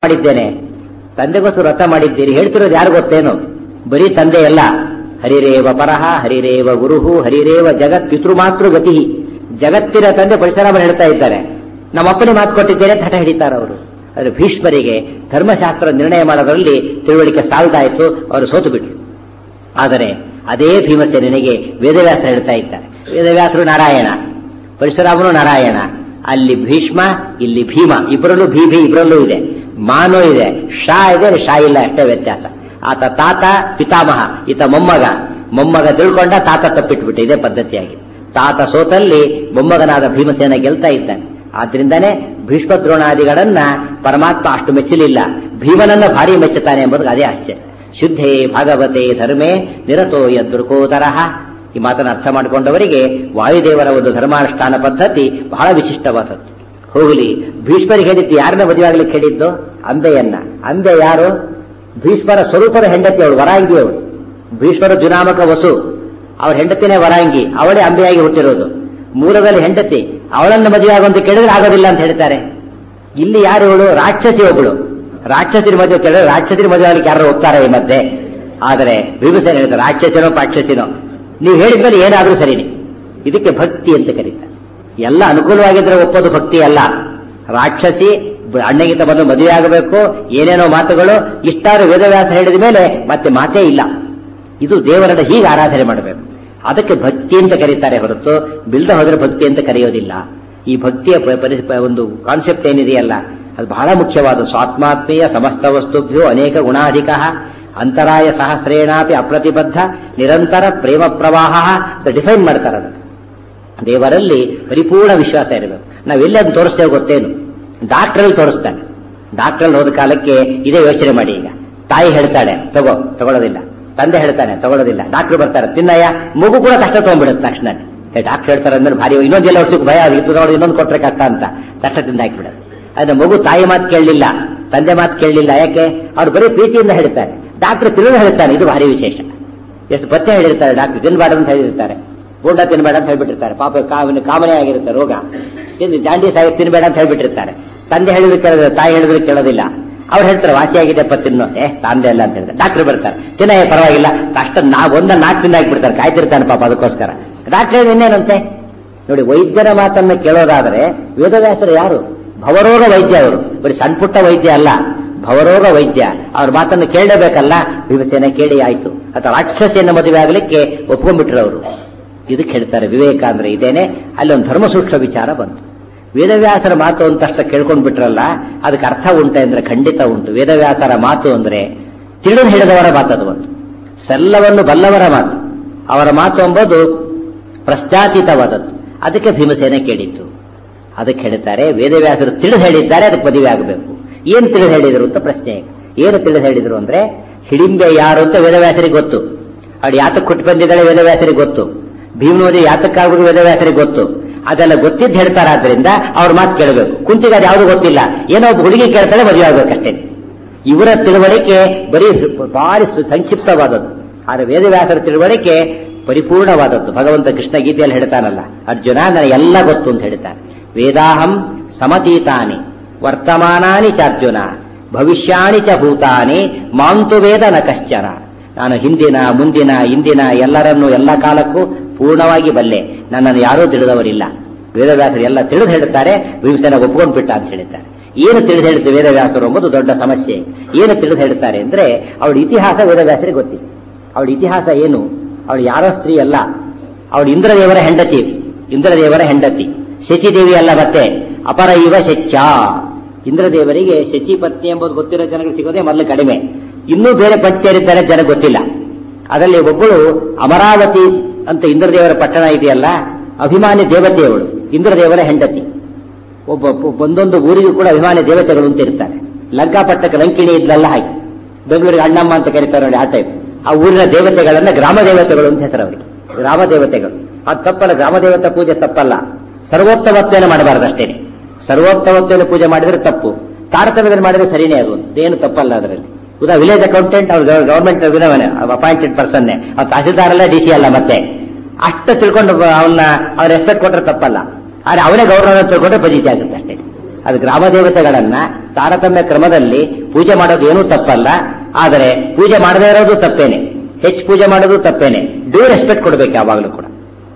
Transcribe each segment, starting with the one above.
ಮಾಡಿದ್ದೇನೆ ತಂದೆಗೋಸ್ಕರ ವ್ರತ ಮಾಡಿದ್ದೀರಿ ಹೇಳ್ತಿರೋದು ಯಾರು ಗೊತ್ತೇನು ಬರೀ ತಂದೆ ಅಲ್ಲ ಹರಿರೇವ ಪರಹ ಹರಿರೇವ ಗುರುಹು ಹರಿರೇವ ಜಗತ್ ಪಿತೃಮಾತೃ ಗತಿ ಜಗತ್ತಿನ ತಂದೆ ಪರಶುರಾಮರು ಹೇಳ್ತಾ ಇದ್ದಾರೆ ನಮ್ಮ ಅಪ್ಪನೇ ಮಾತು ಕೊಟ್ಟಿದ್ದೇನೆ ಅಂತ ಹಠ ಹಿಡಿತಾರೆ ಅವರು ಆದರೆ ಭೀಷ್ಮರಿಗೆ ಧರ್ಮಶಾಸ್ತ್ರ ನಿರ್ಣಯ ಮಾಡೋದ್ರಲ್ಲಿ ತಿಳುವಳಿಕೆ ಸಾಲ್ದಾಯಿತು ಅವರು ಸೋತು ಬಿಟ್ರು ಆದರೆ ಅದೇ ಭೀಮಸೇನಿಗೆ ವೇದವ್ಯಾಸ ಹೇಳ್ತಾ ಇದ್ದಾರೆ ವೇದವ್ಯಾಸರು ನಾರಾಯಣ ಪರಶುರಾಮನು ನಾರಾಯಣ ಅಲ್ಲಿ ಭೀಷ್ಮ ಇಲ್ಲಿ ಭೀಮ ಇಬ್ಬರಲ್ಲೂ ಭೀಭಿ ಇಬ್ಬರಲ್ಲೂ ಇದೆ ಮಾನೋ ಇದೆ ಶಾ ಇದೆ ಶಾ ಇಲ್ಲ ಅಷ್ಟೇ ವ್ಯತ್ಯಾಸ ಆತ ತಾತ ಪಿತಾಮಹ ಈತ ಮೊಮ್ಮಗ ಮೊಮ್ಮಗ ತಿಳ್ಕೊಂಡ ತಾತ ತಪ್ಪಿಟ್ಬಿಟ್ಟು ಇದೇ ಪದ್ಧತಿಯಾಗಿ ತಾತ ಸೋತಲ್ಲಿ ಮೊಮ್ಮಗನಾದ ಭೀಮಸೇನ ಗೆಲ್ತಾ ಇದ್ದಾನೆ ಆದ್ರಿಂದಾನೇ ಭೀಷ್ಮ ದ್ರೋಣಾದಿಗಳನ್ನ ಪರಮಾತ್ಮ ಅಷ್ಟು ಮೆಚ್ಚಲಿಲ್ಲ ಭೀಮನನ್ನ ಭಾರಿ ಮೆಚ್ಚುತ್ತಾನೆ ಎಂಬುದು ಅದೇ ಆಶ್ಚರ್ಯ ಶುದ್ಧೇ ಭಾಗವತೆ ಧರ್ಮೇ ನಿರತೋ ಯದೃಕೋದರಹ ಈ ಮಾತನ್ನು ಅರ್ಥ ಮಾಡಿಕೊಂಡವರಿಗೆ ವಾಯುದೇವರ ಒಂದು ಧರ್ಮಾನುಷ್ಠಾನ ಪದ್ಧತಿ ಬಹಳ ವಿಶಿಷ್ಟವಾದದ್ದು ಹೋಗಲಿ ಭೀಷ್ಮರಿಗೆ ಹೇಳಿದ್ದು ಯಾರನ್ನ ಮದುವೆಯಾಗ್ಲಿಕ್ಕೆ ಹೇಳಿದ್ದು ಅಂಬೆಯನ್ನ ಅಂಬೆ ಯಾರು ಭೀಷ್ಮರ ಸ್ವರೂಪದ ಹೆಂಡತಿ ಅವಳು ವರಾಂಗಿ ಅವಳು ಭೀಷ್ಮರ ಜುನಾಮಕ ವಸು ಅವ್ರ ಹೆಂಡತಿನೇ ವರಾಂಗಿ ಅವಳೇ ಅಂಬೆಯಾಗಿ ಹುಟ್ಟಿರೋದು ಮೂಲದಲ್ಲಿ ಹೆಂಡತಿ ಅವಳನ್ನು ಮದುವೆ ಆಗುವಂತ ಕೇಳಿದ್ರೆ ಆಗೋದಿಲ್ಲ ಅಂತ ಹೇಳ್ತಾರೆ ಇಲ್ಲಿ ಯಾರು ಇವಳು ರಾಕ್ಷಸಿ ಒಬ್ಬಳು ರಾಕ್ಷಸಿನ ಮದುವೆ ಕೇಳಿದ್ರೆ ರಾಕ್ಷಸಿನ ಮದುವೆ ಆಗ್ಲಿಕ್ಕೆ ಯಾರು ಹೋಗ್ತಾರೆ ಈ ಮಧ್ಯೆ ಆದರೆ ಭೀಮಸೇನ ಹೇಳ್ತಾರೆ ರಾಕ್ಷಸಿನೋ ಪಾಕ್ಷಸಿನೋ ನೀವು ಹೇಳಿದ್ಮೇಲೆ ಏನಾದ್ರೂ ಸರಿನೇ ಇದಕ್ಕೆ ಭಕ್ತಿ ಅಂತ ಕರೀತಾರೆ ಎಲ್ಲ ಅನುಕೂಲವಾಗಿದ್ರೆ ಒಪ್ಪೋದು ಭಕ್ತಿ ಅಲ್ಲ ರಾಕ್ಷಸಿ ಬ- ಅಣ್ಣಗಿಂತ ಬಂದು ಮದುವೆ ಆಗಬೇಕು ಏನೇನೋ ಮಾತುಗಳು ಇಷ್ಟಾರು ವೇದವ್ಯಾಸ ಹೇಳಿದ ಮೇಲೆ ಮತ್ತೆ ಮಾತೇ ಇಲ್ಲ ಇದು ದೇವರನ್ನ ಹೀಗೆ ಆರಾಧನೆ ಮಾಡಬೇಕು ಅದಕ್ಕೆ ಭಕ್ತಿ ಅಂತ ಕರೀತಾರೆ ಹೊರತು ಬಿಲ್ದ ಹೋದ್ರೆ ಭಕ್ತಿ ಅಂತ ಕರೆಯೋದಿಲ್ಲ ಈ ಭಕ್ತಿಯ ಪ- ಪರಿ- ಪ- ಒಂದು ಕಾನ್ಸೆಪ್ಟ್ ಏನಿದೆಯಲ್ಲ ಅದು ಬಹಳ ಮುಖ್ಯವಾದ ಸ್ವಾತ್ಮಾತ್ಮೀಯ ಸಮಸ್ತ ವಸ್ತುಭ್ಯೋ ಅನೇಕ ಗುಣಾಧಿಕ ಅಂತರಾಯ ಸಹಸ್ರೇಣಾಪಿ ಅಪ್ರತಿಬದ್ಧ ನಿರಂತರ ಪ್ರೇಮ ಪ್ರವಾಹ ಡಿಫೈನ್ ಮಾಡ್ತಾರೆ ಅದನ್ನು ದೇವರಲ್ಲಿ ಪರಿಪೂರ್ಣ ವಿಶ್ವಾಸ ಇರಬೇಕು ನಾವೆಲ್ಲಿ ಅದನ್ನ ತೋರಿಸ್ತೇವೆ ಗೊತ್ತೇನು ಡಾಕ್ಟ್ರಲ್ಲಿ ತೋರಿಸ್ತಾನೆ ಡಾಕ್ಟ್ರಲ್ಲಿ ಹೋದ ಕಾಲಕ್ಕೆ ಇದೇ ಯೋಚನೆ ಮಾಡಿ ಈಗ ತಾಯಿ ಹೇಳ್ತಾಳೆ ತಗೋ ತಗೊಳ್ಳೋದಿಲ್ಲ ತಂದೆ ಹೇಳ್ತಾನೆ ತಗೊಳ್ಳೋದಿಲ್ಲ ಡಾಕ್ಟರ್ ಬರ್ತಾರೆ ತಿನ್ನಯ್ಯ ಮಗು ಕೂಡ ಕಷ್ಟ ತಗೊಂಡ್ಬಿಡುತ್ತೆ ತಕ್ಷಣ ಡಾಕ್ಟರ್ ಹೇಳ್ತಾರೆ ಅಂದ್ರೆ ಭಾರಿ ಇನ್ನೊಂದೆಲ್ಲ ವರ್ಷಕ್ಕೆ ಭಯ ಇದು ನೋಡಿ ಇನ್ನೊಂದು ಕೊಟ್ರೆ ಕಷ್ಟ ಅಂತ ಕಷ್ಟ ತಿಂದ ಹಾಕ್ಬಿಡೋದು ಆದ್ರೆ ಮಗು ತಾಯಿ ಮಾತು ಕೇಳಲಿಲ್ಲ ತಂದೆ ಮಾತು ಕೇಳಲಿಲ್ಲ ಯಾಕೆ ಅವ್ರು ಬರೀ ಪ್ರೀತಿಯಿಂದ ಹೇಳ್ತಾರೆ ಡಾಕ್ಟರ್ ತಿಳಿದು ಹೇಳ್ತಾನೆ ಇದು ಭಾರಿ ವಿಶೇಷ ಎಷ್ಟು ಪತ್ತೆ ಹೇಳಿರ್ತಾರೆ ಡಾಕ್ಟರ್ ತಿನ್ಬೇಡ ಅಂತ ಹೇಳಿರ್ತಾರೆ ಬೋಂಡ ತಿನ್ಬೇಡ ಅಂತ ಹೇಳ್ಬಿಟ್ಟಿರ್ತಾರೆ ಪಾಪ ಕಾವನ ಕಾಮನೆ ಆಗಿರುತ್ತೆ ರೋಗ ಇನ್ನು ಜಾಂಡೀಸ್ ಆಗಿ ತಿನ್ಬೇಡ ಅಂತ ಹೇಳ್ಬಿಟ್ಟಿರ್ತಾರೆ ತಂದೆ ಹೇಳಿದ್ರು ಕೇಳೋದಿಲ್ಲ ತಾಯಿ ಹೇಳಿದ್ರು ಕೇಳೋದಿಲ್ಲ ಅವ್ರು ಹೇಳ್ತಾರೆ ವಾಸಿಯಾಗಿದೆಪ್ಪ ತಿನ್ನು ಏ ತಂದೆ ಅಲ್ಲ ಅಂತ ಹೇಳ್ತಾರೆ ಡಾಕ್ಟರ್ ಬರ್ತಾರೆ ತಿನ್ನ ಏ ಪರವಾಗಿಲ್ಲ ಅಷ್ಟ ನಾ ಒಂದ ನಾಲ್ಕು ತಿಂದ ಹಾಕ್ಬಿಡ್ತಾರೆ ಕಾಯ್ತಿರ್ತಾನೆ ಪಾಪ ಅದಕ್ಕೋಸ್ಕರ ಡಾಕ್ಟರ್ ಇನ್ನೇನಂತೆ ನೋಡಿ ವೈದ್ಯರ ಮಾತನ್ನ ಕೇಳೋದಾದ್ರೆ ವೇದವ್ಯಾಸರು ಯಾರು ಭವರೋಗ ವೈದ್ಯ ಅವರು ಬರೀ ಸಣ್ಣ ಪುಟ್ಟ ವೈದ್ಯ ಅಲ್ಲ ಭವರೋಗ ವೈದ್ಯ ಅವ್ರ ಮಾತನ್ನು ಕೇಳಲೇಬೇಕಲ್ಲ ಭೀಮಸೇನ ಕೇಳಿ ಆಯ್ತು ಅಥವಾ ರಾಕ್ಷಸಿಯನ್ನ ಮದುವೆ ಆಗಲಿಕ್ಕೆ ಒಪ್ಕೊಂಡ್ಬಿಟ್ರು ಅವರು ಇದಕ್ಕೆ ಹೇಳ್ತಾರೆ ವಿವೇಕ ಅಂದ್ರೆ ಇದೇನೆ ಅಲ್ಲಿ ಒಂದು ಧರ್ಮ ಸೂಕ್ಷ್ಮ ವಿಚಾರ ಬಂತು ವೇದವ್ಯಾಸರ ಮಾತು ಅಂತಷ್ಟ ಕೇಳ್ಕೊಂಡ್ ಬಿಟ್ರಲ್ಲ ಅದಕ್ಕೆ ಅರ್ಥ ಉಂಟೆ ಅಂದ್ರೆ ಖಂಡಿತ ಉಂಟು ವೇದವ್ಯಾಸರ ಮಾತು ಅಂದ್ರೆ ತಿಳಿದು ಹಿಡಿದವರ ಮಾತದು ಒಂದು ಸೆಲ್ಲವನ್ನು ಬಲ್ಲವರ ಮಾತು ಅವರ ಮಾತು ಎಂಬುದು ಪ್ರಶ್ನಾತೀತವಾದದ್ದು ಅದಕ್ಕೆ ಭೀಮಸೇನೆ ಕೇಳಿತ್ತು ಅದಕ್ಕೆ ಹೇಳ್ತಾರೆ ವೇದವ್ಯಾಸರು ತಿಳಿದು ಹೇಳಿದ್ದಾರೆ ಅದಕ್ಕೆ ಮದುವೆ ಆಗಬೇಕು ಏನ್ ತಿಳಿದು ಹೇಳಿದ್ರು ಅಂತ ಪ್ರಶ್ನೆ ಏನು ತಿಳಿದು ಹೇಳಿದ್ರು ಅಂದ್ರೆ ಹಿಡಿಂಬೆ ಯಾರು ಅಂತ ವೇದವ್ಯಾಸರಿಗೆ ಗೊತ್ತು ಅವಳು ಯಾತಕ್ಕೆ ಕೊಟ್ಟು ಬಂದಿದ್ದಾಳೆ ವೇದವ್ಯಾಸರಿಗೆ ಗೊತ್ತು ಭೀಮನೋದಿ ಯಾತಕ್ಕಾಗ್ಬೇಕು ವೇದವ್ಯಾಸರಿಗೆ ಗೊತ್ತು ಅದೆಲ್ಲ ಗೊತ್ತಿದ್ದು ಹೇಳ್ತಾರಾದ್ರಿಂದ ಅವ್ರ ಮಾತು ಕೇಳಬೇಕು ಕುಂತಿಗೆ ಅದು ಯಾವುದು ಗೊತ್ತಿಲ್ಲ ಏನೋ ಒಬ್ಬ ಹುಡುಗಿ ಕೇಳ್ತಾಳೆ ಮದುವೆ ಆಗ್ಬೇಕಷ್ಟೇ ಇವರ ತಿಳುವಳಿಕೆ ಬರೀ ಭಾರಿ ಸು- ಸಂಕ್ಷಿಪ್ತವಾದದ್ದು ಆದರೆ ವೇದವ್ಯಾಸರ ತಿಳುವಳಿಕೆ ಪರಿಪೂರ್ಣವಾದದ್ದು ಭಗವಂತ ಕೃಷ್ಣ ಗೀತೆಯಲ್ಲಿ ಹೇಳ್ತಾನಲ್ಲ ಅರ್ಜುನ ನನಗೆ ಎಲ್ಲ ಗೊತ್ತು ಅಂತ ಹೇಳ್ತಾನೆ ವೇದಾಹಂ ಸಮತೀತಾನಿ ವರ್ತಮಾನಾನಿ ಚಾರ್ಜುನ ಭವಿಷ್ಯಾಣಿ ಚ ಭೂತಾನಿ ಮಾಂತು ವೇದ ನ ಕಶ್ಚನ ನಾನು ಹಿಂದಿನ ಮುಂದಿನ ಇಂದಿನ ಎಲ್ಲರನ್ನೂ ಎಲ್ಲ ಕಾಲಕ್ಕೂ ಪೂರ್ಣವಾಗಿ ಬಲ್ಲೆ ನನ್ನನ್ನು ಯಾರೂ ತಿಳಿದವರಿಲ್ಲ ವೇದವ್ಯಾಸರು ಎಲ್ಲ ತಿಳಿದು ಹೇಳುತ್ತಾರೆ ಭೀಮಸೇನ ಒಪ್ಕೊಂಡು ಬಿಟ್ಟ ಅಂತ ಹೇಳಿದ್ದಾರೆ ಏನು ತಿಳಿದು ಹೇಳುತ್ತೆ ವೇದವ್ಯಾಸರು ಎಂಬುದು ದೊಡ್ಡ ಸಮಸ್ಯೆ ಏನು ತಿಳಿದು ಹೇಳುತ್ತಾರೆ ಅಂದ್ರೆ ಅವಳ ಇತಿಹಾಸ ವೇದವ್ಯಾಸರಿಗೆ ಗೊತ್ತಿದೆ ಅವಳ ಇತಿಹಾಸ ಏನು ಅವಳು ಯಾರೋ ಸ್ತ್ರೀ ಅಲ್ಲ ಅವಳು ಇಂದ್ರದೇವರ ಹೆಂಡತಿ ಇಂದ್ರದೇವರ ಹೆಂಡತಿ ಶಚಿದೇವಿ ಅಲ್ಲ ಮತ್ತೆ ಅಪರ ಇವ ಶಚ್ಚ ಇಂದ್ರದೇವರಿಗೆ ಶಚಿ ಪತ್ನಿ ಎಂಬುದು ಗೊತ್ತಿರೋ ಜನಗಳು ಸಿಗೋದೇ ಮೊದಲು ಕಡಿಮೆ ಇನ್ನೂ ಬೇರೆ ಪತ್ನಿಯರಿದ್ದಾರೆ ಜನ ಗೊತ್ತಿಲ್ಲ ಅದರಲ್ಲಿ ಒಬ್ಬಳು ಅಮರಾವತಿ ಅಂತ ಇಂದ್ರದೇವರ ಪಟ್ಟಣ ಇದೆಯಲ್ಲ ಅಭಿಮಾನಿ ದೇವತೆಯವಳು ಇಂದ್ರದೇವರ ಹೆಂಡತಿ ಒಬ್ಬ ಒಬ್ಬ- ಒಂದೊಂದು ಊರಿಗೂ ಕೂಡ ಅಭಿಮಾನಿ ದೇವತೆಗಳು ಅಂತ ಇರ್ತಾರೆ ಲಂಕಾಪಟ್ಟಕ್ಕೆ ಲಂಕಿಣಿ ಇದ್ಲಲ್ಲ ಹಾಗೆ ಬೆಂಗಳೂರಿಗೆ ಅಣ್ಣಮ್ಮ ಅಂತ ಕರೀತಾರೆ ನೋಡಿ ಆ ಟೈಪ್ ಆ ಊರಿನ ದೇವತೆಗಳನ್ನ ಗ್ರಾಮ ದೇವತೆಗಳು ಅಂತ ಹೆಸರು ಅವರಿಗೆ ಗ್ರಾಮ ದೇವತೆಗಳು ಅದು ತಪ್ಪಲ್ಲ ಗ್ರಾಮ ದೇವತೆ ಪೂಜೆ ತಪ್ಪಲ್ಲ ಸರ್ವೋತ್ತಮತ್ವೇನ ಮಾಡಬಾರದು ಅಷ್ಟೇನೆ ಸರ್ವೋತ್ತಮತ್ವೇನ ಪೂಜೆ ಮಾಡಿದ್ರೆ ತಪ್ಪು ತಾರತಮ್ಯದಲ್ಲಿ ಮಾಡಿದ್ರೆ ಸರಿನೇ ಅದು ಏನು ತಪ್ಪಲ್ಲ ಅದರಲ್ಲಿ ಉದಾ ವಿಲೇಜ್ ಅಕೌಂಟೆಂಟ್ ಅವ್ರು ಗವರ್ಮೆಂಟ್ ಅಪಾಯಿಂಟೆಡ್ ಪರ್ಸನ್ ಅವ್ರು ತಹಸೀಲ್ದಾರ್ ಅಲ್ಲ ಡಿ ಸಿ ಅಲ್ಲ ಮತ್ತೆ ಅಷ್ಟು ತಿಳ್ಕೊಂಡು ಅವನ್ನ ಅವ್ರ ರೆಸ್ಪೆಕ್ಟ್ ಕೊಟ್ರೆ ತಪ್ಪಲ್ಲ ಆದ್ರೆ ಅವನೇ ಗೌರವ ತಿಳ್ಕೊಂಡ್ರೆ ಬದೀತಿ ಆಗುತ್ತೆ ಅಷ್ಟೇ ಅದು ಗ್ರಾಮ ದೇವತೆಗಳನ್ನ ತಾರತಮ್ಯ ಕ್ರಮದಲ್ಲಿ ಪೂಜೆ ಮಾಡೋದು ಏನೂ ತಪ್ಪಲ್ಲ ಆದರೆ ಪೂಜೆ ಮಾಡದೇ ಇರೋದು ತಪ್ಪೇನೆ ಹೆಚ್ಚು ಪೂಜೆ ಮಾಡೋದು ತಪ್ಪೇನೆ ಡ್ಯೂ ರೆಸ್ಪೆಕ್ಟ್ ಕೊಡಬೇಕು ಯಾವಾಗಲೂ ಕೂಡ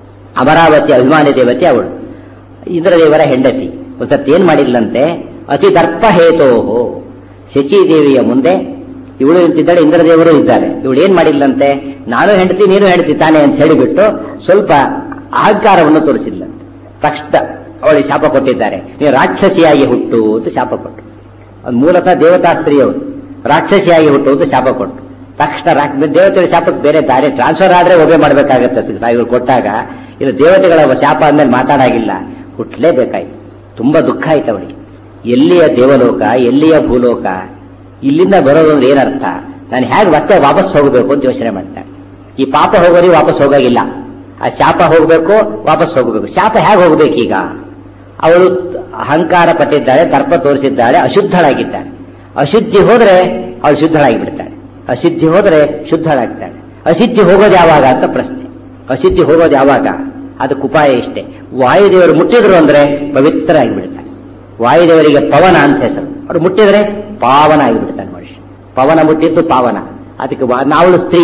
ಅಮರಾವತಿ ಅಭಿಮಾನಿ ದೇವತೆ ಅವಳು ಇಂದ್ರದೇವರ ಹೆಂಡತಿ ಒಂದ್ಸತಿ ಏನ್ ಮಾಡಿಲ್ಲಂತೆ ಅತಿ ದರ್ಪ ಹೇತೋಹೋ ಶಚೀದೇವಿಯ ಮುಂದೆ ಇವಳು ನಿಂತಿದ್ದಾಳೆ ಇಂದ್ರದೇವರು ಇದ್ದಾರೆ ಇವಳು ಏನ್ ಮಾಡಿಲ್ಲಂತೆ ನಾನು ಹೆಂಡತಿ ನೀನು ಹೆಂಡತಿ ತಾನೆ ಅಂತ ಹೇಳಿಬಿಟ್ಟು ಸ್ವಲ್ಪ ಅಹಂಕಾರವನ್ನು ತೋರಿಸಿಲ್ಲಂತೆ ತಕ್ಷಣ ಅವಳಿಗೆ ಶಾಪ ಕೊಟ್ಟಿದ್ದಾರೆ ನೀವು ರಾಕ್ಷಸಿಯಾಗಿ ಹುಟ್ಟು ಅಂತ ಶಾಪ ಕೊಟ್ಟು ಅದು ಮೂಲತಃ ದೇವತಾ ಸ್ತ್ರೀಯವರು ರಾಕ್ಷಸಿಯಾಗಿ ಹುಟ್ಟು ಅಂತ ಶಾಪ ಕೊಟ್ಟು ತಕ್ಷಣ ರಾಕ್- ದೇವತೆಗಳ ಶಾಪಕ್ಕೆ ಬೇರೆ ದಾರಿ ಟ್ರಾನ್ಸ್ಫರ್ ಆದ್ರೆ ಒಬ್ಬೆ ಮಾಡ್ಬೇಕಾಗತ್ತೆ ಇವ್ರು ಕೊಟ್ಟಾಗ ಇದು ದೇವತೆಗಳ ಶಾಪ ಅಂದ್ಮೇಲೆ ಮಾತಾಡಾಗಿಲ್ಲ ಹುಟ್ಟಲೇಬೇಕಾಯ್ತು ತುಂಬಾ ದುಃಖ ಆಯ್ತು ಅವಳಿಗೆ ಎಲ್ಲಿಯ ದೇವಲೋಕ ಎಲ್ಲಿಯ ಭೂಲೋಕ ಇಲ್ಲಿಂದ ಬರೋದು ಅಂದ್ರೆ ಏನರ್ಥ ನಾನು ಹೇಗೆ ಮತ್ತೆ ವಾಪಸ್ ಹೋಗಬೇಕು ಅಂತ ಯೋಚನೆ ಮಾಡ್ತಾನೆ ಈ ಪಾಪ ಹೋಗೋರಿಗೆ ವಾಪಸ್ ಹೋಗಾಗಿಲ್ಲ ಆ ಶಾಪ ಹೋಗಬೇಕು ವಾಪಸ್ ಹೋಗಬೇಕು ಶಾಪ ಹೇಗೆ ಹೋಗ್ಬೇಕೀಗ ಅವಳು ಅಹಂಕಾರ ಪಟ್ಟಿದ್ದಾಳೆ ದರ್ಪ ತೋರಿಸಿದ್ದಾಳೆ ಅಶುದ್ಧಳಾಗಿದ್ದಾಳೆ ಅಶುದ್ಧಿ ಹೋದ್ರೆ ಅವಳು ಶುದ್ಧಳಾಗಿ ಬಿಡ್ತಾಳೆ ಅಶುದ್ಧಿ ಹೋದ್ರೆ ಶುದ್ಧಳಾಗ್ತಾಳೆ ಅಶುದ್ಧಿ ಹೋಗೋದು ಯಾವಾಗ ಅಂತ ಪ್ರಶ್ನೆ ಅಶುದ್ಧಿ ಹೋಗೋದು ಯಾವಾಗ ಅದಕ್ಕೆ ಉಪಾಯ ಇಷ್ಟೇ ವಾಯುದೇವರು ಮುಟ್ಟಿದ್ರು ಅಂದ್ರೆ ಪವಿತ್ರ ಆಗಿಬಿಡ್ತಾನೆ ವಾಯುದೇವರಿಗೆ ಪವನ ಅಂತ ಹೆಸರು ಅವ್ರು ಮುಟ್ಟಿದ್ರೆ ಪಾವನ ಆಗಿಬಿಡ್ತಾನೆ ಮನುಷ್ಯ ಪವನ ಮುಟ್ಟಿದ್ದು ಪಾವನ ಅದಕ್ಕೆ ವಾ- ನಾವಳು ಸ್ತ್ರೀ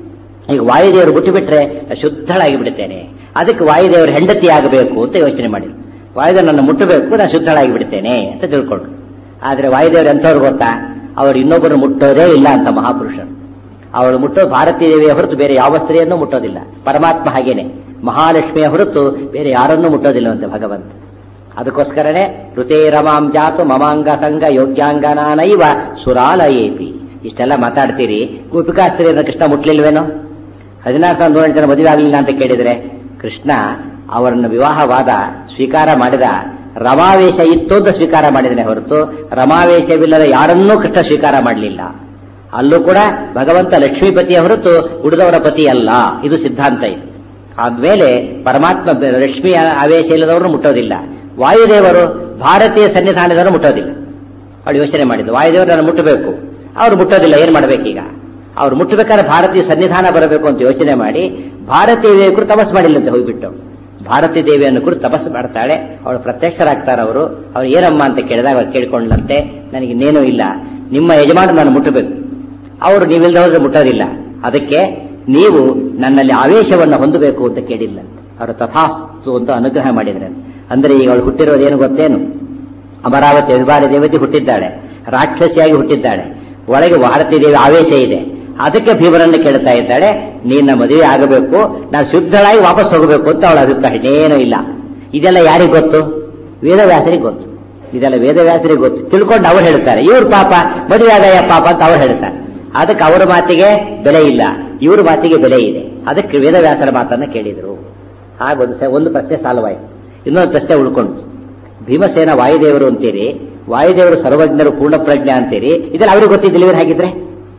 ಈಗ ವಾಯುದೇವರು ಬಿಟ್ಟುಬಿಟ್ರೆ ಶುದ್ಧಳಾಗಿ ಬಿಡ್ತೇನೆ ಅದಕ್ಕೆ ವಾಯುದೇವರು ಹೆಂಡತಿ ಆಗಬೇಕು ಅಂತ ಯೋಚನೆ ಮಾಡಿದ್ರು ವಾಯುದೇವರು ನನ್ನ ಮುಟ್ಟಬೇಕು ನಾನು ಶುದ್ಧಳಾಗಿ ಬಿಡ್ತೇನೆ ಅಂತ ತಿಳ್ಕೊಂಡ್ರು ಆದ್ರೆ ವಾಯುದೇವರು ಎಂಥವ್ರು ಗೊತ್ತಾ ಅವರು ಇನ್ನೊಬ್ಬರು ಮುಟ್ಟೋದೇ ಇಲ್ಲ ಅಂತ ಮಹಾಪುರುಷರು ಅವಳು ಮುಟ್ಟೋ ಭಾರತೀ ದೇವಿಯ ಹೊರತು ಬೇರೆ ಯಾವ ಸ್ತ್ರೀಯನ್ನು ಮುಟ್ಟೋದಿಲ್ಲ ಪರಮಾತ್ಮ ಹಾಗೇನೆ ಮಹಾಲಕ್ಷ್ಮಿಯ ಹೊರತು ಬೇರೆ ಯಾರನ್ನೂ ಮುಟ್ಟೋದಿಲ್ಲವಂತೆ ಭಗವಂತ ಅದಕ್ಕೋಸ್ಕರನೇ ಋತೇ ರಮಾಂ ಜಾತು ಮಮಾಂಗ ಸಂಗ ಯೋಗ್ಯಾಂಗನಾನೈವ ಸುರಾಲಯೇಪಿ ಇಷ್ಟೆಲ್ಲ ಮಾತಾಡ್ತೀರಿ ಗೋಪಿಕಾ ಸ್ತ್ರೀಯರನ್ನ ಕೃಷ್ಣ ಮುಟ್ಲಿಲ್ವೇನೋ ಹದಿನಾರು ಸಾವಿರದ ನೂರೆಂಟು ಜನ ಮದುವೆ ಆಗಲಿಲ್ಲ ಅಂತ ಕೇಳಿದ್ರೆ ಕೃಷ್ಣ ಅವರನ್ನು ವಿವಾಹವಾದ ಸ್ವೀಕಾರ ಮಾಡಿದ ರಮಾವೇಶ ಇತ್ತು ಅಂತ ಸ್ವೀಕಾರ ಮಾಡಿದನೆ ಹೊರತು ರಮಾವೇಶವಿಲ್ಲದ ಯಾರನ್ನೂ ಕೃಷ್ಣ ಸ್ವೀಕಾರ ಮಾಡಲಿಲ್ಲ ಅಲ್ಲೂ ಕೂಡ ಭಗವಂತ ಲಕ್ಷ್ಮೀಪತಿಯ ಹೊರತು ಉಳಿದವರ ಪತಿ ಅಲ್ಲ ಇದು ಸಿದ್ಧಾಂತ ಇದು ಆದ್ಮೇಲೆ ಪರಮಾತ್ಮ ಬೆ- ಲಕ್ಷ್ಮಿ ಆವೇಶ ಇಲ್ಲದವರು ಮುಟ್ಟೋದಿಲ್ಲ ವಾಯುದೇವರು ಭಾರತೀಯ ಸನ್ನಿಧಾನದವರು ಮುಟ್ಟೋದಿಲ್ಲ ಅವಳು ಯೋಚನೆ ಮಾಡಿದ್ದು ವಾಯುದೇವರು ಮುಟ್ಟಬೇಕು ಅವ್ರು ಮುಟ್ಟೋದಿಲ್ಲ ಏನ್ ಮಾಡ್ಬೇಕೀಗ ಅವ್ರು ಮುಟ್ಟಬೇಕಾದ್ರೆ ಭಾರತೀಯ ಸನ್ನಿಧಾನ ಬರಬೇಕು ಅಂತ ಯೋಚನೆ ಮಾಡಿ ಭಾರತೀಯ ದೇವಿ ಕುರಿತು ತಪಸ್ ಮಾಡಿಲ್ಲಂತೆ ಹೋಗ್ಬಿಟ್ಟು ಭಾರತೀ ದೇವಿಯನ್ನು ಕುರಿತು ತಪಸ್ಸು ಮಾಡ್ತಾಳೆ ಅವಳು ಪ್ರತ್ಯಕ್ಷರಾಗ್ತಾರೆ ಅವರು ಅವ್ರು ಏನಮ್ಮ ಅಂತ ಕೇಳಿದಾಗ ಅವ್ರು ಕೇಳ್ಕೊಂಡ್ಲಂತೆ ನನಗೆ ಇನ್ನೇನೂ ಇಲ್ಲ ನಿಮ್ಮ ಯಜಮಾನ ನಾನು ಮುಟ್ಟಬೇಕು ಅವರು ನೀವಿಲ್ಲದೆ ಹೋದ್ರೆ ಮುಟ್ಟೋದಿಲ್ಲ ಅದಕ್ಕೆ ನೀವು ನನ್ನಲ್ಲಿ ಆವೇಶವನ್ನು ಹೊಂದಬೇಕು ಅಂತ ಕೇಳಿಲ್ಲಂತೆ ಅವರು ತಥಾಸ್ತು ಅಂತ ಅನುಗ್ರಹ ಮಾಡಿದ್ರೆ ಅಂದ್ರೆ ಈಗ ಅವಳು ಹುಟ್ಟಿರೋದು ಏನು ಗೊತ್ತೇನು ಅಮರಾವತಿ ಅಭಿಮಾನಿ ದೇವತೆ ಹುಟ್ಟಿದ್ದಾಳೆ ರಾಕ್ಷಸಿಯಾಗಿ ಹುಟ್ಟಿದ್ದಾಳೆ ಒಳಗೆ ಭಾರತೀ ದೇವಿ ಆವೇಶ ಇದೆ ಅದಕ್ಕೆ ಭೀಮರನ್ನು ಕೇಳ್ತಾ ಇದ್ದಾಳೆ ನಿನ್ನ ಮದುವೆ ಆಗಬೇಕು ನಾನು ಶುದ್ಧಳಾಗಿ ವಾಪಸ್ ಹೋಗಬೇಕು ಅಂತ ಅವಳ ಅಭಿಪ್ರಾಯ ಏನೂ ಇಲ್ಲ ಇದೆಲ್ಲ ಯಾರಿಗೆ ಗೊತ್ತು ವೇದವ್ಯಾಸರಿಗೆ ಗೊತ್ತು ಇದೆಲ್ಲ ವೇದವ್ಯಾಸರಿಗೆ ಗೊತ್ತು ತಿಳ್ಕೊಂಡು ಅವ್ರು ಹೇಳ್ತಾರೆ ಇವ್ರ ಪಾಪ ಮದುವೆ ಆದಾಯ ಪಾಪ ಅಂತ ಅವ್ರು ಹೇಳ್ತಾರೆ ಅದಕ್ಕೆ ಅವರ ಮಾತಿಗೆ ಬೆಲೆ ಇಲ್ಲ ಇವ್ರ ಮಾತಿಗೆ ಬೆಲೆ ಇದೆ ಅದಕ್ಕೆ ವೇದವ್ಯಾಸರ ಮಾತನ್ನ ಕೇಳಿದ್ರು ಹಾಗೊಂದು ಸ- ಒಂದು ಪ್ರಶ್ನೆ ಸಾಲ್ವಾಯ್ತು ಇನ್ನೊಂದು ಪ್ರಶ್ನೆ ಉಳ್ಕೊಂಡು ಭೀಮಸೇನ ವಾಯುದೇವರು ಅಂತೀರಿ ವಾಯುದೇವರು ಸರ್ವಜ್ಞರು ಪೂರ್ಣ ಪ್ರಜ್ಞೆ ಅಂತೀರಿ ಇದೆಲ್ಲ ಅವ್ರಿಗೆ ಗೊತ್ತಿದ್ದಿಲ್ಲ ಹಾಗಿದ್ರೆ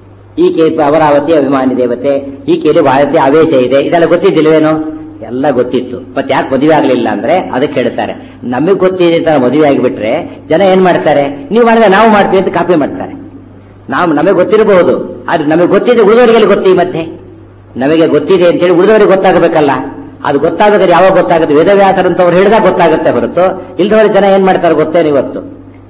ಈಕೆ ಅಮರಾವತಿ ಅಭಿಮಾನಿ ದೇವತೆ ಈಕೆಯಲ್ಲಿ ಭಾರತಿ ಆವೇಶ ಇದೆ ಇದೆಲ್ಲ ಗೊತ್ತಿದ್ದಿಲ್ವೇನೋ ಎಲ್ಲ ಗೊತ್ತಿತ್ತು ಮತ್ತೆ ಯಾಕೆ ಮದುವೆ ಆಗ್ಲಿಲ್ಲ ಅಂದ್ರೆ ಅದಕ್ಕೆ ಹೇಳ್ತಾರೆ ನಮಗೆ ಗೊತ್ತಿದೆ ಅಂತ ಮದುವೆ ಆಗಿಬಿಟ್ರೆ ಜನ ಏನ್ ಮಾಡ್ತಾರೆ ನೀವು ಮಾಡಿದ್ರೆ ನಾವು ಮಾಡ್ತೀವಿ ಅಂತ ಕಾಪಿ ಮಾಡ್ತಾರೆ ನಾವು ನಮಗೆ ಗೊತ್ತಿರಬಹುದು ಆದ್ರೆ ನಮಗೆ ಗೊತ್ತಿದೆ ಉಳಿದವರಿಗೆ ಗೊತ್ತಿ ಮತ್ತೆ ನಮಗೆ ಗೊತ್ತಿದೆ ಅಂತೇಳಿ ಉಳಿದವರಿಗೆ ಗೊತ್ತಾಗಬೇಕಲ್ಲ ಅದು ಗೊತ್ತಾಗದ್ರೆ ಯಾವಾಗ ಗೊತ್ತಾಗುತ್ತೆ ವೇದವ್ಯಾಸರಂತವ್ರು ಹೇಳಿದಾಗ ಗೊತ್ತಾಗುತ್ತೆ ಹೊರತು ಇಲ್ದವರ ಜನ ಏನ್ ಮಾಡ್ತಾರೆ ಗೊತ್ತೇನು ಇವತ್ತು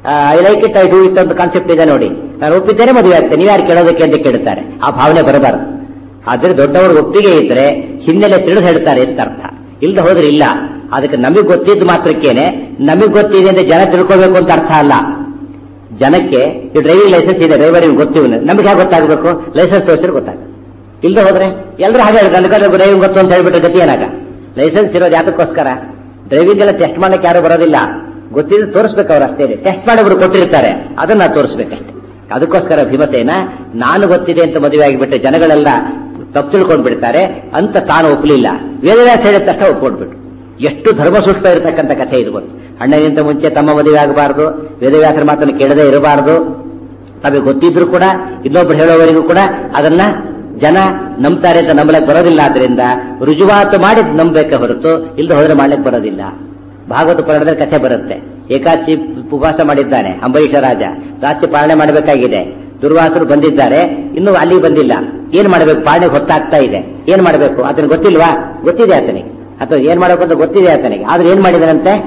I like it I do it ಅಂತ ಕಾನ್ಸೆಪ್ಟ್ ಇದೆ ನೋಡಿ ನಾನು ಒಪ್ಪಿದ್ದೇನೆ ಮದುವೆ ಆಗ್ತೇನೆ ನೀವು ಯಾರು ಕೇಳೋದಕ್ಕೆ ಅಂತ ಕೇಳ್ತಾರೆ ಆ ಭಾವನೆ ಬರಬಾರದು ಆದ್ರೆ ದೊಡ್ಡವರು ಒಪ್ಪಿಗೆ ಇದ್ರೆ ಹಿನ್ನೆಲೆ ತಿಳಿದು ಹೇಳ್ತಾರೆ ಅಂತ ಅರ್ಥ ಇಲ್ದ ಹೋದ್ರೆ ಇಲ್ಲ ಅದಕ್ಕೆ ನಮಗೆ ಗೊತ್ತಿದ್ದು ಮಾತ್ರಕ್ಕೇನೆ ನಮಗೆ ಗೊತ್ತಿದೆ ಅಂತ ಜನ ತಿಳ್ಕೋಬೇಕು ಅಂತ ಅರ್ಥ ಅಲ್ಲ ಜನಕ್ಕೆ ಈ ಡ್ರೈವಿಂಗ್ ಲೈಸೆನ್ಸ್ ಇದೆ ಡ್ರೈವರ್ ಗೊತ್ತಿವ್ ನಮಗೆ ಹೇಗೆ ಗೊತ್ತಾಗಬೇಕು ಲೈಸೆನ್ಸ್ ತೋರಿಸಿದ್ರೆ ಗೊತ್ತಾಗ ಇಲ್ದ ಹೋದ್ರೆ ಎಲ್ಲರೂ ಹಾಗೆ ಹೇಳ್ತಾರೆ ನನಗೆ ಡ್ರೈವಿಂಗ್ ಗೊತ್ತು ಅಂತ ಹೇಳ್ಬಿಟ್ಟು ಗತಿ ಏನಾಗ ಲೈಸೆನ್ಸ್ ಇರೋದು ಯಾತಕ್ಕೋಸ್ಕರ ಡ್ರೈವಿಂಗ್ ಎಲ್ಲ ಟೆಸ್ಟ್ ಮಾಡಕ್ಕೆ ಯಾರು ಬರೋದಿಲ್ಲ ಗೊತ್ತಿದ್ರೆ ತೋರಿಸ್ಬೇಕು ಅವ್ರು ಅಷ್ಟೇ ಟೆಸ್ಟ್ ಮಾಡೋರು ಕೊಟ್ಟಿರ್ತಾರೆ ಅದನ್ನ ತೋರಿಸ್ಬೇಕಷ್ಟೇ ಅದಕ್ಕೋಸ್ಕರ ಭೀಮಸೇನ ನಾನು ಗೊತ್ತಿದೆ ಅಂತ ಮದುವೆ ಆಗಿಬಿಟ್ಟೆ ಜನಗಳೆಲ್ಲ ತಪ್ಪು ತಿಳ್ಕೊಂಡ್ ಬಿಡ್ತಾರೆ ಅಂತ ತಾನು ಒಪ್ಪಲಿಲ್ಲ ವೇದವ್ಯಾಸ ಹೇಳಿದ ತಕ್ಷಣ ಒಪ್ಕೊಂಡ್ಬಿಟ್ಟು ಎಷ್ಟು ಧರ್ಮ ಸೂಕ್ಷ್ಮ ಇರತಕ್ಕಂಥ ಕಥೆ ಇದು ಬಂತು ಅಣ್ಣನಿಂದ ಮುಂಚೆ ತಮ್ಮ ಮದುವೆ ಆಗಬಾರದು ವೇದವ್ಯಾಸರ ಮಾತನ್ನು ಕೇಳದೇ ಇರಬಾರದು ತಮಗೆ ಗೊತ್ತಿದ್ರು ಕೂಡ ಇನ್ನೊಬ್ರು ಹೇಳೋವರೆಗೂ ಕೂಡ ಅದನ್ನ ಜನ ನಂಬ್ತಾರೆ ಅಂತ ನಂಬಲಕ್ಕೆ ಬರೋದಿಲ್ಲ ಆದ್ರಿಂದ ರುಜುವಾತು ಮಾಡಿ ನಂಬಬೇಕೆ ಹೊರತು ಇಲ್ದ ಹೋದ್ರೆ ಮಾಡ್ಲಿಕ್ಕೆ ಬರೋದಿಲ್ಲ ಭಾಗವತ ಪುರಾಣದಲ್ಲಿ ಕಥೆ ಬರುತ್ತೆ ಏಕಾದಶಿ ಉಪವಾಸ ಮಾಡಿದ್ದಾನೆ ಅಂಬರೀಷ ರಾಜ ರಾತ್ರಿ ಪಾಲನೆ ಮಾಡಬೇಕಾಗಿದೆ ದುರ್ವಾಸರು ಬಂದಿದ್ದಾರೆ ಇನ್ನೂ ಅಲ್ಲಿ ಬಂದಿಲ್ಲ ಏನ್ ಮಾಡಬೇಕು ಪಾಲನೆಗೆ ಹೊತ್ತಾಗ್ತಾ ಇದೆ ಏನ್ ಮಾಡಬೇಕು ಆತನಿಗೆ ಗೊತ್ತಿಲ್ವಾ ಗೊತ್ತಿದೆ ಆತನಿಗೆ ಅಥವಾ ಏನ್ ಮಾಡಬೇಕು ಅಂತ ಗೊತ್ತಿದೆ ಆತನಿಗೆ ಆದ್ರೆ ಏನ್ ಮಾಡಿದನಂತೆ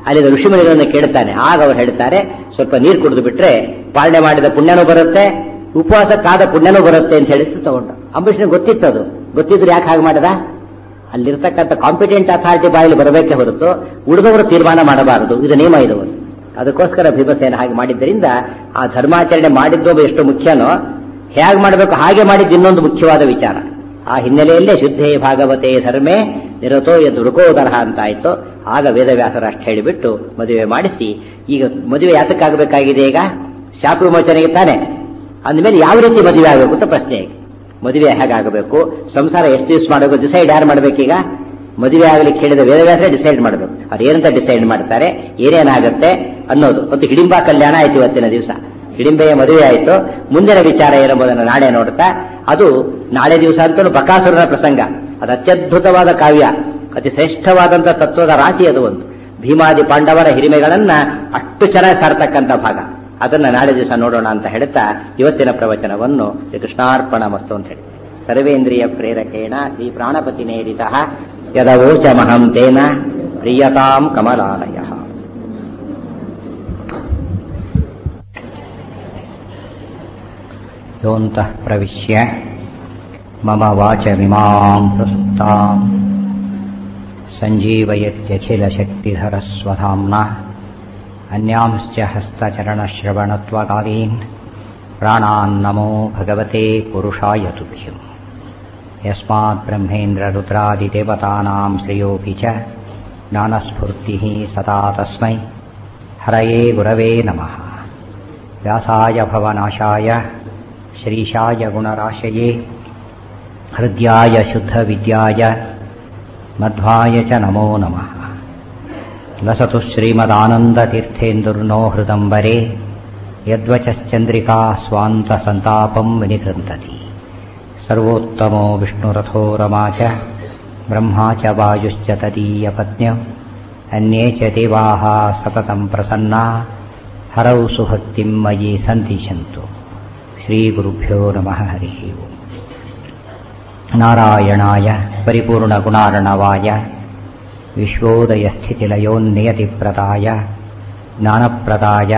ಅಲ್ಲಿ ಋಷಿಮುನಿಗಳನ್ನು ಕೇಳ್ತಾನೆ ಆಗ ಅವ್ರು ಹೇಳ್ತಾರೆ ಸ್ವಲ್ಪ ನೀರು ಕುಡಿದು ಬಿಟ್ರೆ ಪಾಲನೆ ಮಾಡಿದ ಪುಣ್ಯನೂ ಬರುತ್ತೆ ಉಪವಾಸಕ್ಕಾದ ಪುಣ್ಯನೂ ಬರುತ್ತೆ ಅಂತ ಹೇಳಿತ್ತು ತಗೊಂಡು ಅಂಬರೀಷ್ನಿಗೆ ಗೊತ್ತಿತ್ತು ಅದು ಗೊತ್ತಿದ್ರೆ ಯಾಕೆ ಹಾಗೆ ಮಾಡದ ಅಲ್ಲಿರ್ತಕ್ಕಂಥ ಕಾಂಪಿಟೆಂಟ್ ಅಥಾರಿಟಿ ಬಾಯಲ್ಲಿ ಬರಬೇಕೆ ಹೊರತು ಉಳಿದವರು ತೀರ್ಮಾನ ಮಾಡಬಾರದು ಇದು ನಿಯಮ ಇದು ಅದಕ್ಕೋಸ್ಕರ ಭೀಮಸೇನ ಹಾಗೆ ಮಾಡಿದ್ದರಿಂದ ಆ ಧರ್ಮಾಚರಣೆ ಮಾಡಿದ್ದು ಎಷ್ಟು ಮುಖ್ಯನೋ ಹೇಗೆ ಮಾಡಬೇಕು ಹಾಗೆ ಮಾಡಿದ್ದು ಇನ್ನೊಂದು ಮುಖ್ಯವಾದ ವಿಚಾರ ಆ ಹಿನ್ನೆಲೆಯಲ್ಲೇ ಶುದ್ಧೇ ಭಾಗವತೆ ಧರ್ಮೇ ನಿರತೋ ಎದ್ದು ಹುಡುಕೋದರಹ ಅಂತ ಆಯ್ತು ಆಗ ವೇದವ್ಯಾಸರ ಅಷ್ಟು ಹೇಳಿಬಿಟ್ಟು ಮದುವೆ ಮಾಡಿಸಿ ಈಗ ಮದುವೆ ಯಾತಕ್ಕಾಗಬೇಕಾಗಿದೆ ಈಗ ಶಾಪ ವಿಮೋಚನೆಗೆ ತಾನೆ ಅಂದಮೇಲೆ ಯಾವ ರೀತಿ ಮದುವೆ ಆಗಬೇಕು ಅಂತ ಪ್ರಶ್ನೆ ಈಗ ಮದುವೆ ಹೇಗಾಗಬೇಕು ಸಂಸಾರ ಎಷ್ಟು ದಿವಸ ಮಾಡಬೇಕು ಡಿಸೈಡ್ ಯಾರು ಮಾಡ್ಬೇಕೀಗ ಮದುವೆ ಆಗಲಿಕ್ಕೆ ಹೇಳಿದ ವೇದವ್ಯಾಸರೇ ಡಿಸೈಡ್ ಮಾಡಬೇಕು ಅವ್ರು ಏನಂತ ಡಿಸೈಡ್ ಮಾಡ್ತಾರೆ ಏನೇನಾಗುತ್ತೆ ಅನ್ನೋದು ಮತ್ತು ಹಿಡಿಂಬ ಕಲ್ಯಾಣ ಆಯ್ತು ಇವತ್ತಿನ ದಿವಸ ಹಿಡಿಂಬೆಯ ಮದುವೆ ಆಯಿತು ಮುಂದಿನ ವಿಚಾರ ಏನೆಂಬುದನ್ನು ನಾಳೆ ನೋಡ್ತಾ ಅದು ನಾಳೆ ದಿವಸ ಅಂತಲೂ ಬಕಾಸುರನ ಪ್ರಸಂಗ ಅದು ಅತ್ಯದ್ಭುತವಾದ ಕಾವ್ಯ ಅತಿ ಶ್ರೇಷ್ಠವಾದಂತಹ ತತ್ವದ ರಾಶಿ ಅದು ಒಂದು ಭೀಮಾದಿ ಪಾಂಡವರ ಹಿರಿಮೆಗಳನ್ನ ಅಷ್ಟು ಚೆನ್ನಾಗಿ ಸಾರ್ತಕ್ಕಂಥ ಭಾಗ ಅದನ್ನ ನಾಳೆ ದಿವಸ ನೋಡೋಣ ಅಂತ ಹೇಳ್ತಾ ಇವತ್ತಿನ ಪ್ರವಚನವನ್ನು ಶ್ರೀ ಕೃಷ್ಣಾರ್ಪಣ ಮಸ್ತು ಅಂತ ಹೇಳಿ ಸರ್ವೇಂದ್ರಿಯ ಪ್ರೇರಕೇಣ ಶ್ರೀ ಪ್ರಾಣಪತಿ ನೇರಿತ ಯದವೋಚಮಹಂ ತೇನ ಪ್ರಿಯತಾಂ ಕಮಲಾಲಯ ಯೋಂತಃ ಪ್ರವಿಶ್ಯ ಮಮ ವಾಚಮಿಮಾಂ ಪ್ರಸುಪ್ತಾಂ सञ्जीवयत्यखिलशक्तिधरस्वधाम्ना अन्यांश्च हस्तचरणश्रवणत्वकालीन् प्राणान्नमो भगवते पुरुषाय तुभ्यम् यस्मात् ब्रह्मेन्द्ररुद्रादिदेवतानां श्रेयोऽपि च ज्ञानस्फूर्तिः सदा तस्मै हरये गुरवे नमः व्यासाय भवनाशाय श्रीशाय गुणराशये हृद्याय शुद्धविद्याय मध्वाय च नमो नमः लसतु श्रीमदानन्दतीर्थेन्दुर्नो हृदम्बरे यद्वचश्चन्द्रिका स्वान्तसन्तापम् विनिकृन्तति सर्वोत्तमो विष्णुरथो रमा च ब्रह्मा च वायुश्च तदीयपत्न्य अन्ये च देवाः सततम् प्रसन्ना हरौ सुभक्तिम् मयि सन्तिशन्तु श्रीगुरुभ्यो नमः हरिः ओम् नारायणाय परिपूर्णगुणार्णवाय विश्वोदयस्थितिलयोन्नियतिप्रदाय ज्ञानप्रदाय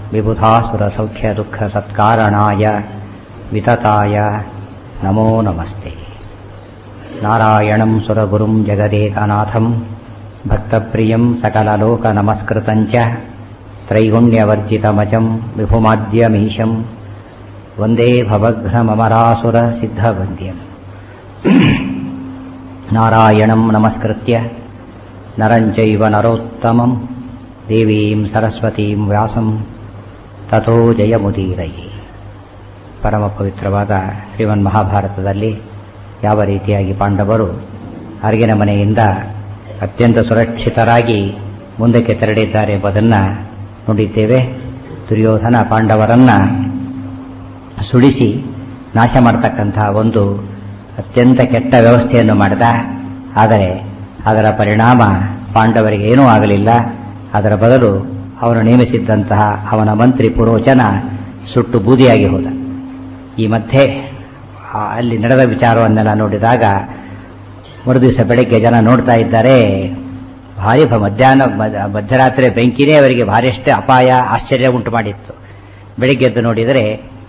विबुधासुरसौख्यदुःखसत्कारणाय वितताय नमो नमस्ते नारायणं सुरगुरुं जगदेकनाथं भक्तप्रियं सकललोकनमस्कृतं च त्रैगुण्यवर्जितमजं विभुमाद्यमीशं वन्दे भवघ्नममरासुरसिद्धवन्द्यम् नारायणं नमस्कृत्य नरं चैव नरोत्तमं देवीं सरस्वतीं ವ್ಯಾಸಂ ತಥೋ ಜಯಮುದೀರಯಿ ಪರಮ ಪವಿತ್ರವಾದ ಶ್ರೀಮನ್ ಮಹಾಭಾರತದಲ್ಲಿ ಯಾವ ರೀತಿಯಾಗಿ ಪಾಂಡವರು ಅರಗಿನ ಮನೆಯಿಂದ ಅತ್ಯಂತ ಸುರಕ್ಷಿತರಾಗಿ ಮುಂದಕ್ಕೆ ತೆರಳಿದ್ದಾರೆ ಎಂಬುದನ್ನು ನೋಡಿದ್ದೇವೆ ದುರ್ಯೋಧನ ಪಾಂಡವರನ್ನ ಸುಳಿಸಿ ನಾಶ ಮಾಡತಕ್ಕಂತಹ ಒಂದು ಅತ್ಯಂತ ಕೆಟ್ಟ ವ್ಯವಸ್ಥೆಯನ್ನು ಮಾಡಿದ ಆದರೆ ಅದರ ಪರಿಣಾಮ ಪಾಂಡವರಿಗೆ ಏನೂ ಆಗಲಿಲ್ಲ ಅದರ ಬದಲು ಅವನು ನೇಮಿಸಿದ್ದಂತಹ ಅವನ ಮಂತ್ರಿ ಪುರೋಚನ ಸುಟ್ಟು ಬೂದಿಯಾಗಿ ಹೋದ ಈ ಮಧ್ಯೆ ಆ- ಅಲ್ಲಿ ನಡೆದ ವಿಚಾರವನ್ನೆಲ್ಲ ನೋಡಿದಾಗ ಮರುದಿವಸ ಬೆಳಗ್ಗೆ ಜನ ನೋಡ್ತಾ ಇದ್ದಾರೆ ಭಾರಿ ಭ- ಮಧ್ಯಾಹ್ನ ಮಧ್ಯ- ಮಧ್ಯರಾತ್ರಿ ಬೆಂಕಿನೇ ಅವರಿಗೆ ಭಾರಿಷ್ಟು ಅಪಾಯ ಆಶ್ಚರ್ಯ ಉಂಟು ಮಾಡಿತ್ತು ಬೆಳಿಗ್ಗೆ ಎದ್ದು ನೋಡಿದರೆ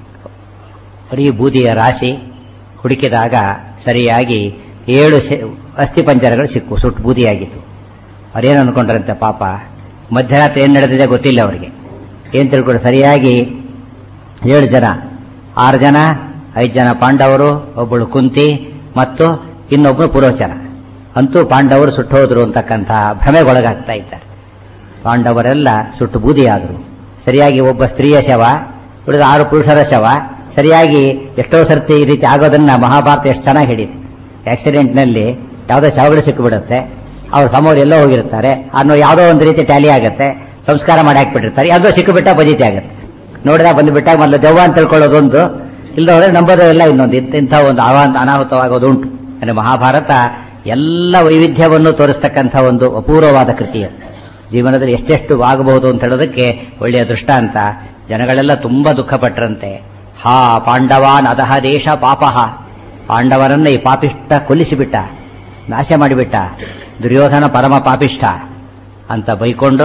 ಬರೀ ಬೂದಿಯ ರಾಶಿ ಹುಡುಕಿದಾಗ ಸರಿಯಾಗಿ ಏಳು ಶೆ- ಅಸ್ಥಿಪಂಜರಗಳು ಸಿಕ್ಕು ಸುಟ್ಟು ಬೂದಿಯಾಗಿತ್ತು ಅವ್ರೇನು ಅನ್ಕೊಂಡ್ರಂತೆ ಪಾಪ ಮಧ್ಯರಾತ್ರಿ ಏನು ನಡೆದಿದೆ ಗೊತ್ತಿಲ್ಲ ಅವರಿಗೆ ಏನು ತಿಳ್ಕೊಂಡು ಸರಿಯಾಗಿ ಏಳು ಜನ ಆರು ಜನ ಐದು ಜನ ಪಾಂಡವರು ಒಬ್ಬಳು ಕುಂತಿ ಮತ್ತು ಇನ್ನೊಬ್ಬಳು ಪುರೋಚನ ಅಂತೂ ಪಾಂಡವರು ಸುಟ್ಟೋದ್ರು ಅಂತಕ್ಕಂಥ ಭ್ರಮೆಗೊಳಗಾಗ್ತಾ ಇದ್ದಾರೆ ಪಾಂಡವರೆಲ್ಲ ಸುಟ್ಟು ಬೂದಿಯಾದರು ಸರಿಯಾಗಿ ಒಬ್ಬ ಸ್ತ್ರೀಯ ಶವ ಉಳಿದ ಆರು ಪುರುಷರ ಶವ ಸರಿಯಾಗಿ ಎಷ್ಟೋ ಸರ್ತಿ ಈ ರೀತಿ ಆಗೋದನ್ನ ಮಹಾಭಾರತ ಎಷ್ಟು ಚೆನ್ನಾಗಿ ಹೇಳಿದೆ ಆಕ್ಸಿಡೆಂಟ್ನಲ್ಲಿ ಯಾವುದೋ ಶವಗಳು ಸಿಕ್ಕಿಬಿಡುತ್ತೆ ಅವ್ರು ಸಮೋರು ಎಲ್ಲೋ ಹೋಗಿರ್ತಾರೆ ಅನ್ನೋ ಯಾವುದೋ ಒಂದು ರೀತಿ ಟ್ಯಾಲಿ ಆಗುತ್ತೆ ಸಂಸ್ಕಾರ ಮಾಡಿ ಹಾಕ್ಬಿಟ್ಟಿರ್ತಾರೆ ಯಾವುದೋ ಸಿಕ್ಕಿಬಿಟ್ಟ ಬಜಿತಿ ಆಗುತ್ತೆ ನೋಡಿದಾಗ ಬಂದುಬಿಟ್ಟಾಗ ಮೊದಲು ದೆವ್ವ ಅಂತ ತಿಳ್ಕೊಳ್ಳೋದೊಂದು ಇಲ್ಲದ ಹೋದ್ರೆ ನಂಬೋದೆಲ್ಲ ಇನ್ನೊಂದು ಇಂಥ ಇಂಥ ಒಂದು ಅವಾ- ಅನಾಹುತವಾಗೋದು ಉಂಟು ಅಂದರೆ ಮಹಾಭಾರತ ಎಲ್ಲ ವೈವಿಧ್ಯವನ್ನು ತೋರಿಸ್ತಕ್ಕಂಥ ಒಂದು ಅಪೂರ್ವವಾದ ಕೃತಿ ಅದು. ಜೀವನದಲ್ಲಿ ಎಷ್ಟೆಷ್ಟು ಆಗಬಹುದು ಅಂತ ಹೇಳೋದಕ್ಕೆ ಒಳ್ಳೆಯ ದೃಷ್ಟಾಂತ ಜನಗಳೆಲ್ಲ ತುಂಬಾ ದುಃಖಪಟ್ಟರಂತೆ ಹಾ ಪಾಂಡವಾನ್ ಅದಹ ದೇಶ ಪಾಪಃ ಪಾಂಡವರನ್ನ ಈ ಪಾಪಿಷ್ಟ ಕೊಲ್ಲಿಸಿಬಿಟ್ಟ ನಾಶ ಮಾಡಿಬಿಟ್ಟ ದುರ್ಯೋಧನ ಪರಮ ಪಾಪಿಷ್ಠ ಅಂತ ಬೈಕೊಂಡು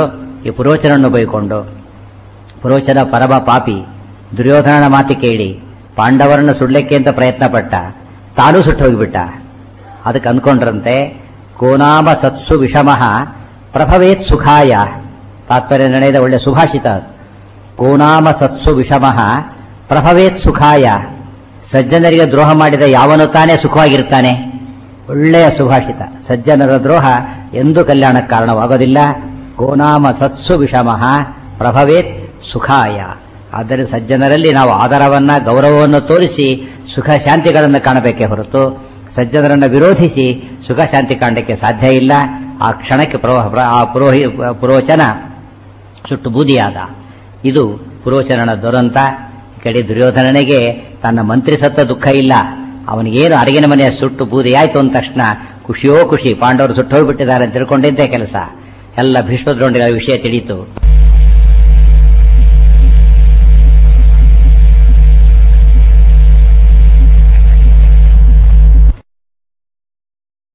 ಈ ಪುರೋಚನನ್ನು ಬೈಕೊಂಡು ಪುರೋಚನ ಪರಮ ಪಾಪಿ ದುರ್ಯೋಧನನ ಮಾತು ಕೇಳಿ ಪಾಂಡವರನ್ನು ಸುಡ್ಲಿಕ್ಕೆ ಅಂತ ಪ್ರಯತ್ನ ಪಟ್ಟ ತಾನೂ ಸುಟ್ಟು ಹೋಗಿಬಿಟ್ಟ ಅದಕ್ಕೆ ಅಂದ್ಕೊಂಡ್ರಂತೆ ಕೋನಾಮ ಸತ್ಸು ವಿಷಮಃ ಪ್ರಭವೇತ್ ಸುಖಾಯ ತಾತ್ಪರ್ಯ ನಡೆದ ಒಳ್ಳೆ ಸುಭಾಷಿತ ಅದು. ಕೋನಾಮ ಸತ್ಸು ವಿಷಮಃ ಪ್ರಭವೇತ್ ಸುಖಾಯ ಸಜ್ಜನರಿಗೆ ದ್ರೋಹ ಮಾಡಿದ ಯಾವನು ತಾನೇ ಸುಖವಾಗಿರ್ತಾನೆ ಒಳ್ಳೆಯ ಸುಭಾಷಿತ ಸಜ್ಜನರ ದ್ರೋಹ ಎಂದೂ ಕಲ್ಯಾಣಕ್ಕೆ ಕಾರಣವಾಗೋದಿಲ್ಲ ಕೋನಾಮ ಸತ್ಸು ವಿಷಮಃ ಪ್ರಭವೇತ್ ಸುಖಾಯ ಆದ್ದರಿಂದ ಸಜ್ಜನರಲ್ಲಿ ನಾವು ಆದರವನ್ನ ಗೌರವವನ್ನು ತೋರಿಸಿ ಸುಖ ಶಾಂತಿಗಳನ್ನು ಕಾಣಬೇಕೇ ಹೊರತು ಸಜ್ಜನರನ್ನು ವಿರೋಧಿಸಿ ಸುಖ ಶಾಂತಿ ಕಾಣಲಿಕ್ಕೆ ಸಾಧ್ಯ ಇಲ್ಲ ಆ ಕ್ಷಣಕ್ಕೆ ಪ್ರವ- ಪ್ರ- ಆ ಪುರೋಹಿ ಪುರೋಚನ ಸುಟ್ಟು ಬೂದಿಯಾದ ಇದು ಪುರೋಚನನ ದುರಂತ ಈ ಕಡೆ ದುರ್ಯೋಧನನಿಗೆ ತನ್ನ ಮಂತ್ರಿ ಸತ್ತ ದುಃಖ ಇಲ್ಲ ಅವನಿಗೇನು ಅರಗಿನ ಮನೆಯ ಸುಟ್ಟು ಬೂದಿಯಾಯ್ತು ಅಂದ ತಕ್ಷಣ ಖುಷಿಯೋ ಖುಷಿ ಪಾಂಡವರು ಸುಟ್ಟು ಹೋಗ್ಬಿಟ್ಟಿದ್ದಾರೆ ಅಂತ ತಿಳ್ಕೊಂಡಿದ್ದೇ ಕೆಲಸ ಎಲ್ಲ ಭೀಷ್ಮದ್ರೋಣಿಗಳ ವಿಷಯ ತಿಳಿಯಿತು